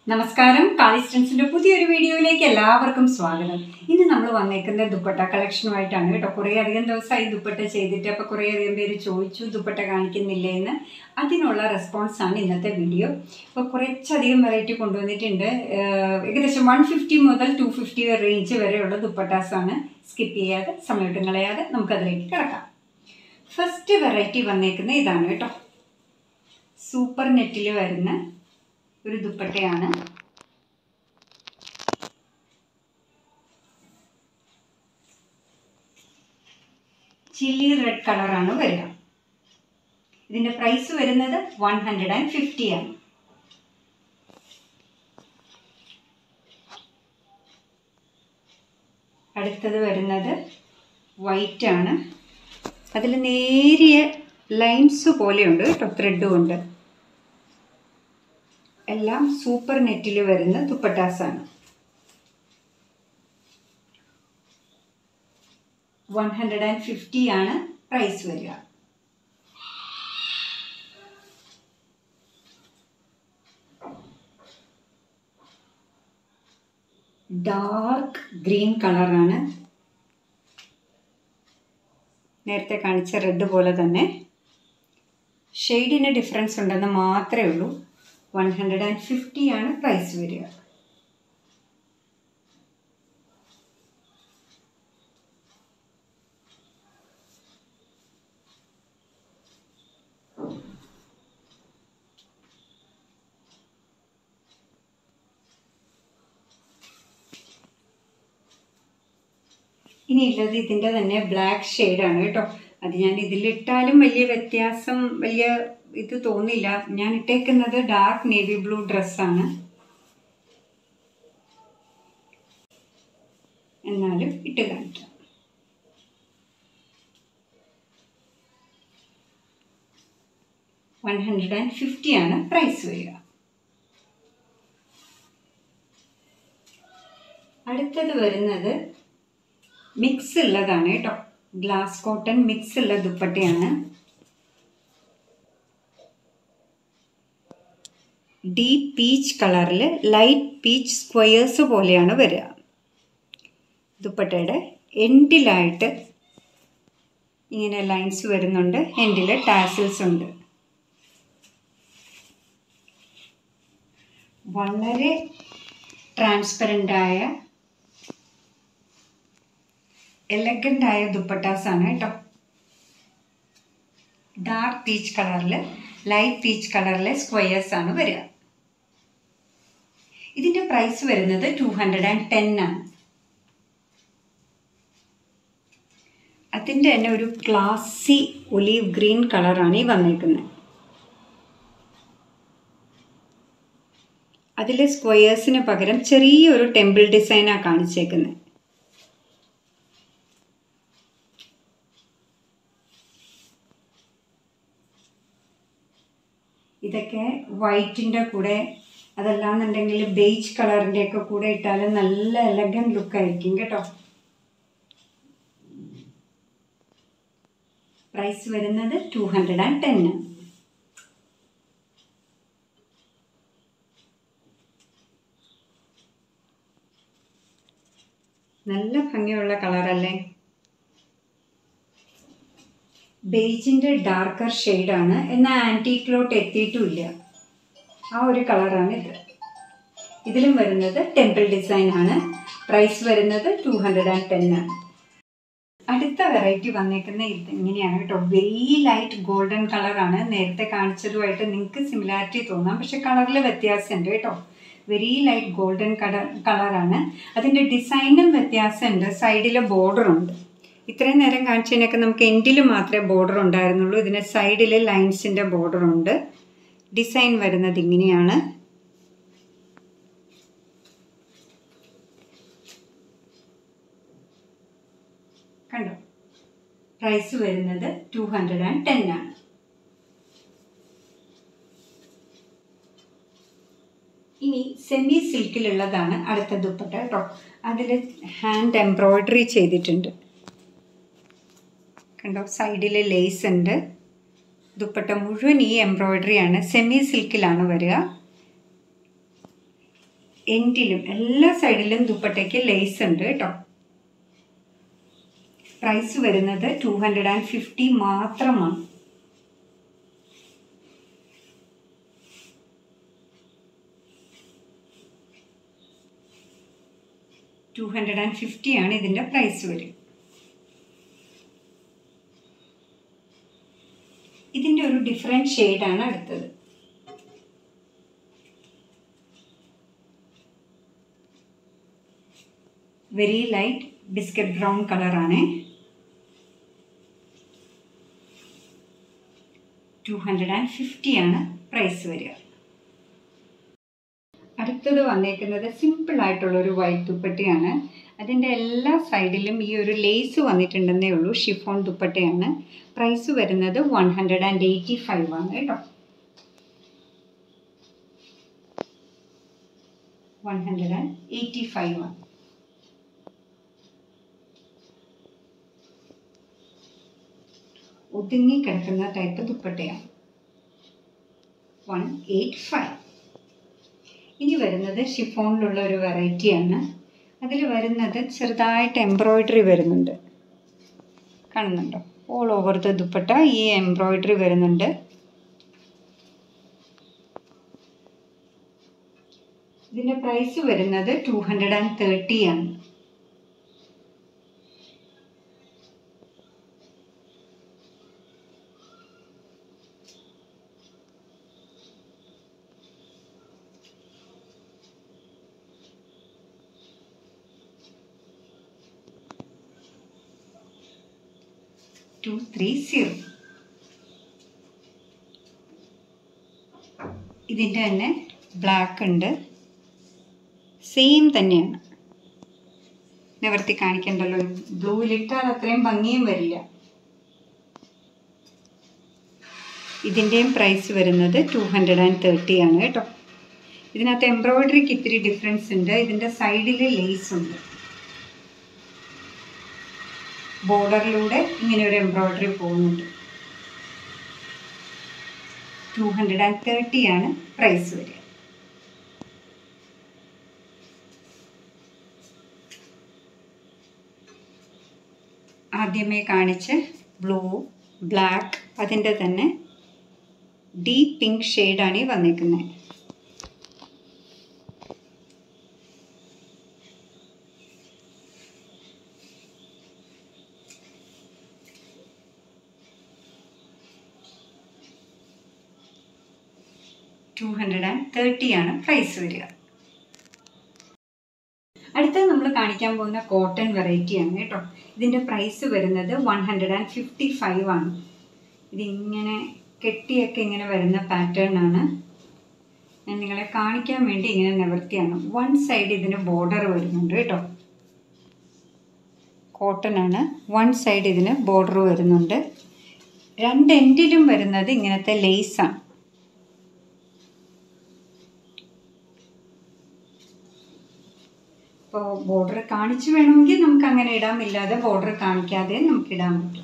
നമസ്കാരം കാളിസ്റ്റൻസിന്റെ പുതിയൊരു വീഡിയോയിലേക്ക് എല്ലാവർക്കും സ്വാഗതം ഇന്ന് നമ്മൾ വന്നേക്കുന്ന ദുപ്പട്ട കളക്ഷനുമായിട്ടാണ് കേട്ടോ കുറേ അധികം ദിവസമായി ദുപ്പട്ട ചെയ്തിട്ട് അപ്പോൾ കുറേ അധികം പേര് ചോദിച്ചു ദുപ്പട്ട കാണിക്കുന്നില്ലേ എന്ന് അതിനുള്ള റെസ്പോൺസ് ആണ് ഇന്നത്തെ വീഡിയോ അപ്പോൾ കുറച്ചധികം വെറൈറ്റി കൊണ്ടുവന്നിട്ടുണ്ട് ഏഹ് ഏകദേശം വൺ ഫിഫ്റ്റി മുതൽ ടു ഫിഫ്റ്റി റേഞ്ച് വരെയുള്ള ദുപ്പട്ടാസാണ് സ്കിപ്പ് ചെയ്യാതെ സമയത്തും കളയാതെ നമുക്കതിലേക്ക് കിടക്കാം ഫസ്റ്റ് വെറൈറ്റി വന്നേക്കുന്ന ഇതാണ് കേട്ടോ സൂപ്പർ നെറ്റിൽ വരുന്ന ഒരു ദുപ്പട്ടയാണ് ചില്ലി റെഡ് കളറാണ് വരിക ഇതിൻ്റെ പ്രൈസ് വരുന്നത് വൺ ഹൺഡ്രഡ് ആൻഡ് ഫിഫ്റ്റി ആണ് അടുത്തത് വരുന്നത് വൈറ്റ് ആണ് അതിൽ നേരിയ ലൈൻസ് പോലെയുണ്ട് കേട്ടോ ത്രെഡും ഉണ്ട് എല്ലാം സൂപ്പർ നെറ്റിൽ വരുന്ന ദുപ്പട്ടാസാണ് വൺ ഹൺഡ്രഡ് ആൻഡ് ഫിഫ്റ്റി ആണ് പ്രൈസ് വരിക ഡാർക്ക് ഗ്രീൻ കളറാണ് നേരത്തെ കാണിച്ച റെഡ് പോലെ തന്നെ ഷെയ്ഡിന് ഡിഫറൻസ് ഉണ്ടെന്ന് മാത്രമേ ഉള്ളൂ വൺ ഹൺഡ്രഡ് ആൻഡ് ഫിഫ്റ്റി ആണ് പ്രൈസ് വരിക ഇനിയുള്ളത് ഇതിൻ്റെ തന്നെ ബ്ലാക്ക് ഷെയ്ഡാണ് കേട്ടോ അത് ഞാൻ ഇതിലിട്ടാലും വലിയ വ്യത്യാസം വലിയ ഇത് തോന്നില്ല ഞാൻ ഇട്ടേക്കുന്നത് ഡാർക്ക് നേവി ബ്ലൂ ഡ്രസ്സാണ് എന്നാലും ഇട്ട് കാണിക്കാം വൺ ഹൺഡ്രഡ് ആൻഡ് ഫിഫ്റ്റി ആണ് പ്രൈസ് വരിക അടുത്തത് വരുന്നത് മിക്സ് ഉള്ളതാണ് കേട്ടോ ഗ്ലാസ് കോട്ടൺ മിക്സ് ഉള്ള ദുപ്പട്ടയാണ് ഡീപ്പ് പീച്ച് കളറിൽ ലൈറ്റ് പീച്ച് സ്ക്വയേഴ്സ് പോലെയാണ് വരിക ദുപ്പട്ടയുടെ എൻഡിലായിട്ട് ഇങ്ങനെ ലൈൻസ് വരുന്നുണ്ട് എൻഡിൽ ടാസിൽസ് ഉണ്ട് വളരെ ട്രാൻസ്പെറൻ്റ് ആയ എലഗൻ്റ് ആയ ദുപ്പട്ടാസാണ് കേട്ടോ ഡാർക്ക് പീച്ച് കളറിൽ ലൈറ്റ് പീച്ച് കളറിലെ സ്ക്വയേഴ്സ് ആണ് വരിക ഇതിൻ്റെ പ്രൈസ് വരുന്നത് ടു ഹൺഡ്രഡ് ആൻഡ് ടെൻ ആണ് അതിൻ്റെ തന്നെ ഒരു ക്ലാസി ഒലീവ് ഗ്രീൻ കളറാണ് ഈ വന്നേക്കുന്നത് അതിൽ സ്ക്വയേഴ്സിന് പകരം ചെറിയൊരു ടെമ്പിൾ ഡിസൈനാണ് കാണിച്ചേക്കുന്നത് ഇതൊക്കെ വൈറ്റിൻ്റെ കൂടെ അതല്ലാന്നുണ്ടെങ്കിൽ ബേജ് കളറിൻ്റെ ഒക്കെ കൂടെ ഇട്ടാൽ നല്ല എലഗൻ ലുക്കായിരിക്കും കേട്ടോ പ്രൈസ് വരുന്നത് ടു ഹൺഡ്രഡ് ആൻഡ് ടെൻ നല്ല ഭംഗിയുള്ള കളറല്ലേ ബേജിൻ്റെ ഡാർക്കർ ഷെയ്ഡാണ് എന്നാൽ ആൻറ്റീക്ലോട്ട് എത്തിയിട്ടുമില്ല ആ ഒരു കളറാണ് ഇത് ഇതിലും വരുന്നത് ടെമ്പിൾ ഡിസൈൻ ആണ് പ്രൈസ് വരുന്നത് ടു ഹൺഡ്രഡ് ആൻഡ് ടെൻ ആണ് അടുത്ത വെറൈറ്റി വന്നേക്കുന്ന ഇത് ഇങ്ങനെയാണ് കേട്ടോ വെരി ലൈറ്റ് ഗോൾഡൻ കളറാണ് നേരത്തെ കാണിച്ചതുമായിട്ട് നിങ്ങൾക്ക് സിമിലാരിറ്റി തോന്നാം പക്ഷെ കളറിൽ വ്യത്യാസമുണ്ട് കേട്ടോ വെരി ലൈറ്റ് ഗോൾഡൻ കളർ കളറാണ് അതിൻ്റെ ഡിസൈനും വ്യത്യാസമുണ്ട് സൈഡിൽ ബോർഡറുണ്ട് ഇത്രയും നേരം കാണിച്ചതിനൊക്കെ നമുക്ക് എൻഡിൽ മാത്രമേ ബോർഡർ ഉണ്ടായിരുന്നുള്ളൂ ഇതിന് സൈഡിൽ ലൈൻസിൻ്റെ ബോർഡർ ഉണ്ട് ഡിസൈൻ വരുന്നത് ഇങ്ങനെയാണ് കണ്ടോ പ്രൈസ് വരുന്നത് ടു ഹൺഡ്രഡ് ആൻഡ് ടെൻ ആണ് ഇനി സെമി സിൽക്കിലുള്ളതാണ് അടുത്ത ദുപ്പട്ട കേട്ടോ അതിൽ ഹാൻഡ് എംബ്രോയ്ഡറി ചെയ്തിട്ടുണ്ട് കണ്ടോ സൈഡിൽ ലേസ് ഉണ്ട് ദുപ്പട്ട മുഴുവൻ ഈ എംബ്രോയ്ഡറി ആണ് സെമി സിൽക്കിലാണ് വരിക എൻഡിലും എല്ലാ സൈഡിലും ദുപ്പട്ടയ്ക്ക് ലേസ് ഉണ്ട് കേട്ടോ പ്രൈസ് വരുന്നത് ടു ഹൺഡ്രഡ് ആൻഡ് ഫിഫ്റ്റി മാത്രമാണ് ടു ഹൺഡ്രഡ് ആൻഡ് ഫിഫ്റ്റി ആണ് ഇതിൻ്റെ പ്രൈസ് വരും ഇതിൻ്റെ ഒരു ഡിഫറെൻറ്റ് ഷെയ്ഡാണ് അടുത്തത് വെരി ലൈറ്റ് ബിസ്ക്കറ്റ് ബ്രൗൺ കളറാണ് ടു ഹൺഡ്രഡ് ആൻഡ് ഫിഫ്റ്റി ആണ് പ്രൈസ് വരിക അടുത്തത് വന്നേക്കുന്നത് സിമ്പിൾ ആയിട്ടുള്ള ഒരു വൈറ്റ് ദുപ്പട്ടയാണ് അതിൻ്റെ എല്ലാ സൈഡിലും ഈ ഒരു ലേസ് വന്നിട്ടുണ്ടെന്നേ ഉള്ളൂ ഷിഫോൺ ദുപ്പട്ടയാണ് പ്രൈസ് വരുന്നത് one hundred and eighty five ആണ് കേട്ടോ one hundred and eighty five ആണ് ഒതുങ്ങി കിടക്കുന്ന ടൈപ്പ് ദുപ്പട്ടയാണ് വൺ എയ്റ്റ് ഫൈവ് ഇനി വരുന്നത് ഷിഫോണിലുള്ള ഒരു വെറൈറ്റിയാണ് അതിൽ വരുന്നത് ചെറുതായിട്ട് എംബ്രോയ്ഡറി വരുന്നുണ്ട് കാണുന്നുണ്ടോ ഓൾ ഓവർ ദ ദുപ്പട്ട ഈ എംബ്രോയ്ഡറി വരുന്നുണ്ട് ഇതിൻ്റെ പ്രൈസ് വരുന്നത് ടു ഹൺഡ്രഡ് ആൻഡ് തേർട്ടി ആണ് ടു ത്രീ സീറോ ഇതിൻ്റെ തന്നെ ബ്ലാക്ക് ഉണ്ട് സെയിം തന്നെയാണ് നിവർത്തി കാണിക്കണ്ടല്ലോ ബ്ലൂവിലിട്ടാൽ അത്രയും ഭംഗിയും വരില്ല ഇതിൻ്റെയും പ്രൈസ് വരുന്നത് ടു ഹൺഡ്രഡ് ആൻഡ് തേർട്ടി ആണ് കേട്ടോ ഇതിനകത്ത് എംബ്രോയ്ഡറിക്ക് ഇത്തിരി ഡിഫറൻസ് ഉണ്ട് ഇതിൻ്റെ സൈഡിൽ ലേസ് ഉണ്ട് ബോർഡറിലൂടെ ഇങ്ങനെ ഒരു എംബ്രോയ്ഡറി പോകുന്നുണ്ട് ടു ഹൺഡ്രഡ് ആൻഡ് തേർട്ടി ആണ് പ്രൈസ് വരിക ആദ്യമേ കാണിച്ച് ബ്ലൂ ബ്ലാക്ക് അതിൻ്റെ തന്നെ ഡീപ്പ് പിങ്ക് ഷെയ്ഡാണ് ഈ വന്നിരിക്കുന്നത് ടു ഹൺഡ്രഡ് ആൻഡ് തേർട്ടി ആണ് പ്രൈസ് വരിക അടുത്തത് നമ്മൾ കാണിക്കാൻ പോകുന്ന കോട്ടൺ വെറൈറ്റിയാണ് കേട്ടോ ഇതിൻ്റെ പ്രൈസ് വരുന്നത് one hundred and fifty five ആണ് ഇതിങ്ങനെ കെട്ടിയൊക്കെ ഇങ്ങനെ വരുന്ന പാറ്റേൺ ആണ് ഞാൻ നിങ്ങളെ കാണിക്കാൻ വേണ്ടി ഇങ്ങനെ നിവർത്തിയാണ് വൺ സൈഡ് ഇതിന് ബോർഡർ വരുന്നുണ്ട് കേട്ടോ കോട്ടൺ ആണ് വൺ സൈഡ് ഇതിന് ബോർഡർ വരുന്നുണ്ട് രണ്ട് എൻഡിലും വരുന്നത് ഇങ്ങനത്തെ ലേസാണ് ഇപ്പോൾ ബോർഡർ കാണിച്ച് വേണമെങ്കിൽ നമുക്ക് അങ്ങനെ ഇടാം ഇല്ലാതെ ബോർഡർ കാണിക്കാതെ നമുക്ക് ഇടാൻ പറ്റും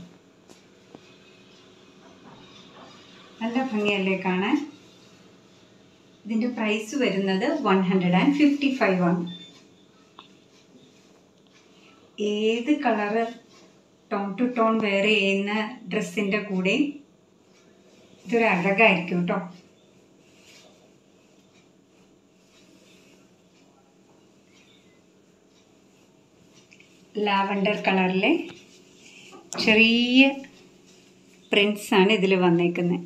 നല്ല ഭംഗിയല്ലേ കാണാൻ ഇതിൻ്റെ പ്രൈസ് വരുന്നത് one hundred and fifty five ആണ് ഏത് colour tone to tone wear ചെയ്യുന്ന ഡ്രസ്സിൻ്റെ കൂടെ ഇതൊരു അഴകായിരിക്കും കേട്ടോ ലാവൻഡർ കളറിലെ ചെറിയ പ്രിൻസാണ് ഇതിൽ വന്നേക്കുന്നത്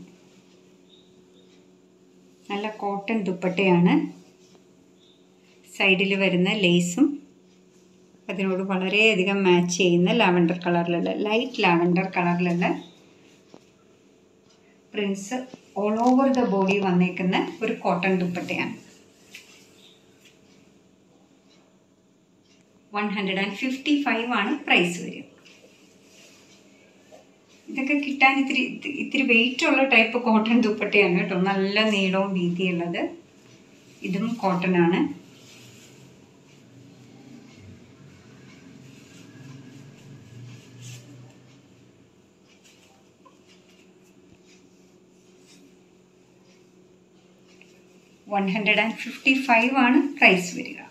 നല്ല കോട്ടൺ ദുപ്പട്ടയാണ് സൈഡിൽ വരുന്ന ലേസും അതിനോട് വളരെയധികം മാച്ച് ചെയ്യുന്ന ലാവൻഡർ കളറിലുള്ള ലൈറ്റ് ലാവൻഡർ കളറിലുള്ള prints all over the body വന്നേക്കുന്ന ഒരു കോട്ടൺ ദുപ്പട്ടയാണ് one hundred and fifty five ആണ് പ്രൈസ് വരിക ഇതൊക്കെ കിട്ടാൻ ഇത്തിരി ഇത്തിരി വെയിറ്റ് ഉള്ള ടൈപ്പ് കോട്ടൺ ദുപ്പട്ടയാണ് കേട്ടോ നല്ല നീളവും വീതിയുള്ളത് ഇതും കോട്ടൺ ആണ് one hundred and fifty five ആണ് പ്രൈസ് വരിക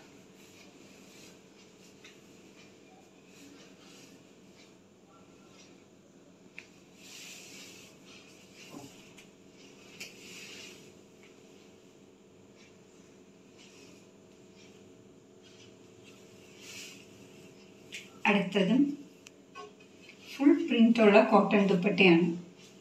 അടുത്തതും ഫുൾ പ്രിൻ്റുള്ള കോട്ടൺ ദുപ്പട്ടയാണ്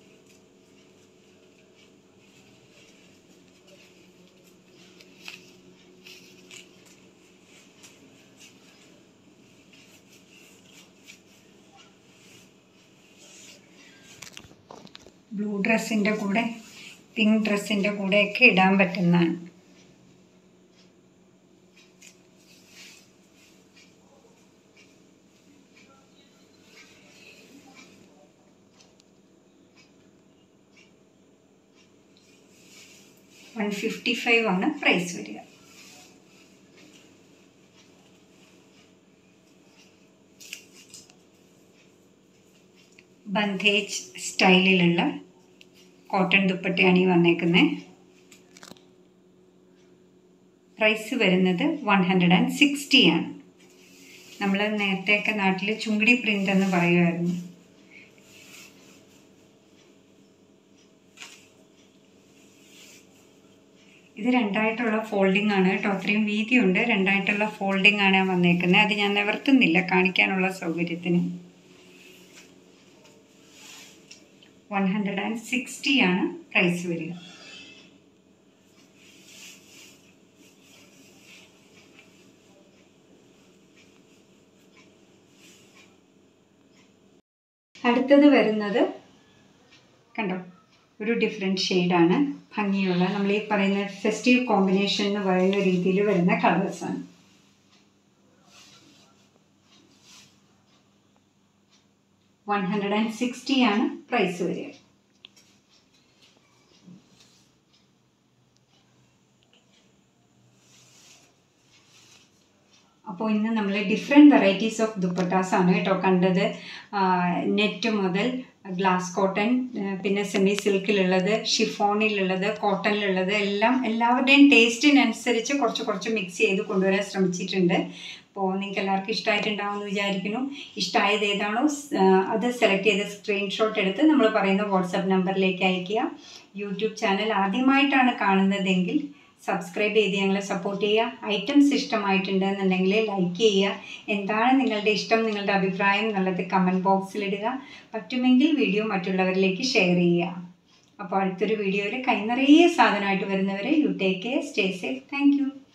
ബ്ലൂ ഡ്രസ്സിൻ്റെ കൂടെ പിങ്ക് ഡ്രസ്സിൻ്റെ കൂടെയൊക്കെ ഇടാൻ പറ്റുന്നതാണ് വൺ ഫിഫ്റ്റി ഫൈവ് ആണ് പ്രൈസ് വരിക ബന്ധേജ് സ്റ്റൈലിലുള്ള കോട്ടൺ ദുപ്പട്ടയാണ് ഈ വന്നേക്കുന്നത് പ്രൈസ് വരുന്നത് വൺ ഹൺഡ്രഡ് ആൻഡ് സിക്സ്റ്റി ആണ് നമ്മൾ നേരത്തെയൊക്കെ നാട്ടിൽ ചുങ്കിടി പ്രിൻ്റ് എന്ന് പറയുമായിരുന്നു ഇത് രണ്ടായിട്ടുള്ള ഫോൾഡിംഗ് ആണ് കേട്ടോ അത്രയും വീതിയുണ്ട് രണ്ടായിട്ടുള്ള ഫോൾഡിംഗ് ആണ് വന്നേക്കുന്നത് അത് ഞാൻ നിവർത്തുന്നില്ല കാണിക്കാനുള്ള സൗകര്യത്തിന് വൺ ഹൺഡ്രഡ് ആൻഡ് സിക്സ്റ്റി ആണ് പ്രൈസ് വരിക അടുത്തത് വരുന്നത് കണ്ടോ ഒരു ഡിഫറെൻറ്റ് ഷെയ്ഡാണ് ഭംഗിയുള്ള നമ്മൾ ഈ പറയുന്ന ഫെസ്റ്റീവ് കോമ്പിനേഷൻ എന്ന് പറയുന്ന രീതിയിൽ വരുന്ന കളേഴ്സാണ് വൺ ഹൺഡ്രഡ് ആൻഡ് സിക്സ്റ്റി ആണ് പ്രൈസ് വരിക അപ്പോൾ ഇന്ന് നമ്മൾ ഡിഫറെൻറ്റ് വെറൈറ്റീസ് ഓഫ് ദുപ്പട്ടാസ് ആണ് കേട്ടോ കണ്ടത് നെറ്റ് മുതൽ ഗ്ലാസ് കോട്ടൺ പിന്നെ സെമി സിൽക്കിലുള്ളത് ഷിഫോണിലുള്ളത് കോട്ടണിലുള്ളത് എല്ലാം എല്ലാവരുടെയും ടേസ്റ്റിനനുസരിച്ച് കുറച്ച് കുറച്ച് മിക്സ് ചെയ്ത് കൊണ്ടുവരാൻ ശ്രമിച്ചിട്ടുണ്ട് അപ്പോൾ നിങ്ങൾക്ക് എല്ലാവർക്കും ഇഷ്ടമായിട്ടുണ്ടാവുമെന്ന് വിചാരിക്കുന്നു ഇഷ്ടമായത് ഏതാണോ അത് സെലക്ട് ചെയ്ത് സ്ക്രീൻഷോട്ട് എടുത്ത് നമ്മൾ പറയുന്ന വാട്സാപ്പ് നമ്പറിലേക്ക് അയയ്ക്കുക യൂട്യൂബ് ചാനൽ ആദ്യമായിട്ടാണ് കാണുന്നതെങ്കിൽ സബ്സ്ക്രൈബ് ചെയ്ത് ഞങ്ങളെ സപ്പോർട്ട് ചെയ്യുക ഐറ്റംസ് ഇഷ്ടമായിട്ടുണ്ട് എന്നുണ്ടെങ്കിൽ ലൈക്ക് ചെയ്യുക എന്താണ് നിങ്ങളുടെ ഇഷ്ടം നിങ്ങളുടെ അഭിപ്രായം എന്നുള്ളത് കമൻറ്റ് ബോക്സിലിടുക പറ്റുമെങ്കിൽ വീഡിയോ മറ്റുള്ളവരിലേക്ക് ഷെയർ ചെയ്യുക അപ്പോൾ അടുത്തൊരു വീഡിയോയിൽ കൈ നിറയെ സാധനമായിട്ട് വരുന്നവരെ you take care stay safe thank